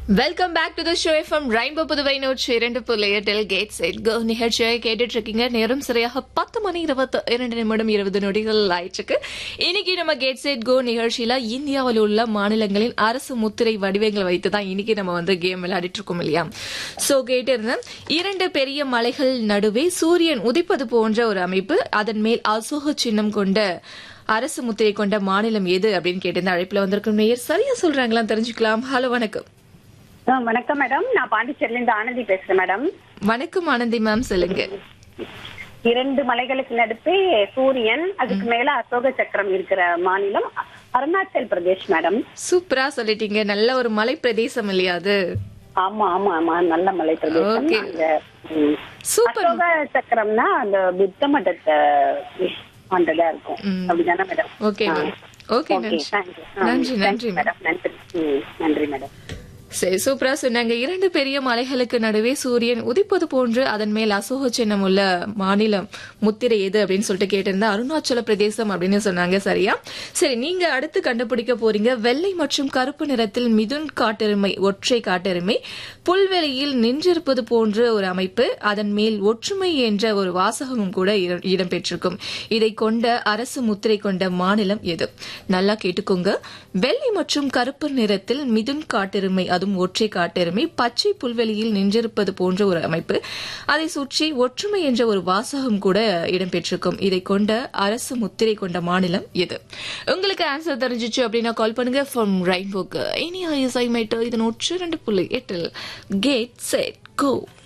Welcome back to the show FM rainbow Puduvai நூற்றி இரண்டு புள்ளி எட்டில் கேட் சைட் கோ நிகழ்ச்சியை கேட்டுட்டு இருக்கீங்க நேரம் சரியாக பத்து மணி இருபத்தி இரண்டு நிமிடம் இருபது நொடிகள் ஆயிடுச்சு இன்னைக்கு நம்ம கேட் சைட் கோ நிகழ்ச்சியில இந்தியாவில் உள்ள மாநிலங்களின் அரசு முத்திரை வடிவங்களை வைத்து தான் இன்னைக்கு நம்ம வந்து கேம் விளையாடிட்டு இருக்கோம் இல்லையா சோ கேட்டிருந்தேன் இரண்டு பெரிய மலைகள் நடுவே சூரியன் உதிப்பது போன்ற ஒரு அமைப்பு அதன் மேல் அசோக சின்னம் கொண்ட அரசு முத்திரை கொண்ட மாநிலம் எது அப்படின்னு கேட்டிருந்த அழைப்புல வந்திருக்கும் நேயர் சரியா சொல்றாங்களா தெரிஞ்சுக்கலாம் ஹலோ வணக்கம் ஆ, வணக்கம் மேடம் நான் பாண்டிச்சேரில இருந்து ஆனந்தி பேசுறேன் மேடம் வணக்கம் ஆனந்தி மேம் சொல்லுங்க இரண்டு மலைகளுக்கு நடுப்பே சூரியன் அதுக்கு மேல அசோக சக்கரம் இருக்கிற மாநிலம் அருணாச்சல் பிரதேஷ் மேடம் சூப்பரா சொல்லிட்டீங்க நல்ல ஒரு மலை பிரதேசம் இல்லையா அது ஆமா ஆமா ஆமா நல்ல மலை பிரதேசம் Okay. அங்க, ம். சூப்பர் அசோக சக்கரம்னா அந்த புத்த மதத்தை ஆண்டதா இருக்கும் ம். அப்படிதானே மேடம் ஓகே ஆ. மேம் ஓகே Okay, நன்றி thank you. ஆ, நன்றி thank நன்றி you, மேடம் மேடம் நன்றி ம், நன்றி மேடம் சரி சூப்பரா சொன்னாங்க இரண்டு பெரிய மலைகளுக்கு நடுவே சூரியன் உதிப்பது போன்று அதன் மேல் அசோக சின்னம் உள்ள மாநிலம் முத்திரை எது அப்படின்னு சொல்லிட்டு கேட்டிருந்தா அருணாச்சல பிரதேசம் அப்படின்னு சொன்னாங்க சரியா சரி நீங்க அடுத்து கண்டுபிடிக்க போறீங்க வெள்ளை மற்றும் கருப்பு நிறத்தில் மிதுன் காட்டெருமை ஒற்றை காட்டெருமை புல்வெளியில் நின்றிருப்பது போன்ற ஒரு அமைப்பு அதன் மேல் ஒற்றுமை என்ற ஒரு வாசகமும் கூட இட- இடம்பெற்றிருக்கும் இதை கொண்ட அரசு முத்திரை கொண்ட மாநிலம் எது நல்லா கேட்டுக்கோங்க வெள்ளை மற்றும் கருப்பு நிறத்தில் மிதுன் காட்டெருமை அதுவும் ஒற்றை காட்டெருமை பச்சை புல்வெளியில் நின்றிருப்பது போன்ற ஒரு அமைப்பு அதை சுற்றி ஒற்றுமை என்ற ஒரு வாசகம் கூட இடம்பெற்றிருக்கும் இதை கொண்ட அரசு முத்திரை கொண்ட மாநிலம் எது உங்களுக்கு ஆன்சர் தெரிஞ்சிச்சு அப்படின்னா கால் பண்ணுங்க ஃப்ரம் ரெயின்போக்கு இனி ஐஎஸ்ஐ மைட்டர் இதன் ஒற்று ரெண்டு புள்ளி எட்டில் கேட் செட் கோ